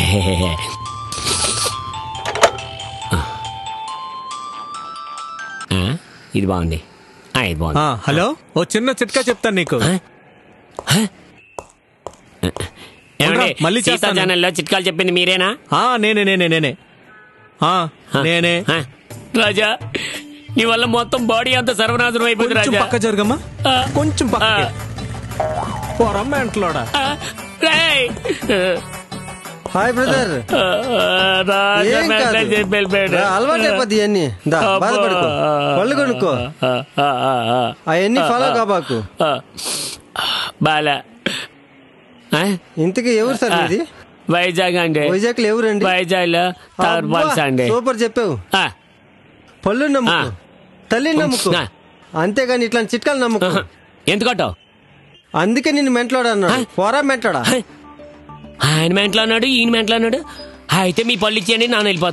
ఆ, ఇది బాగుంది ఆ, ఇది బాగుంది ఆ, హలో ఓ చిన్న చిట్కా చెప్తాను నీకు ఏమండి ఉండరా, మళ్ళీ సీతా చేస్తాను. ఛానల్లో చిట్కాలు చెప్పింది మీరేనా ఆ నేనే నేనే నేనే ఆ, నేనే ఆ, రాజా నీ వల్ల మొత్తం బాడీ అంతా సర్వనాశనం అయిపోయింది కొంచెం రాజా పక్క జరగమ్మా ఆ. కొంచెం పక్క ఆ. పొరమ్మ ఎంట్లోడా ఆ, రేయ్! హాయ్ బ్రదర్ ఆ, రాజా ఏం మెంటల్ కాదు. చెప్పి వెళ్ళిపోయాడు. రా, అలవాటు అయిపోద్ది ఇవన్నీ దా అబ్బా. బాధపడుకో పళ్ళు కొనుక్కో ఆ, ఆ, ఆ, ఆ. అవన్నీ ఫాలో కాబాకు ఆ. బాలా ఆ? ఇంతకీ ఎవరు సార్ ఆ. ఇది వైజాగ్ అండి వైజాగ్ లో ఎవరండి వైజాగ్ లో టర్బల్స్ అండి సూపర్ చెప్పావు ఆ, పళ్ళు నమ్ముకో ఆ. తల్లి నమ్ముకో ఆ. అంతేగాని ఇట్లాంటి చిట్కాలు నమ్ముకో ఎందుకట్టో అందుకే నిన్ను మెంట్లాడా అన్నాడు పోరా మెంట్లాడా ఆయన మెంట్లో అన్నాడు ఈయన మెంట్లో అన్నాడు అయితే మీ పళ్ళు ఇచ్చేయండి నాన్న వెళ్ళిపోతాను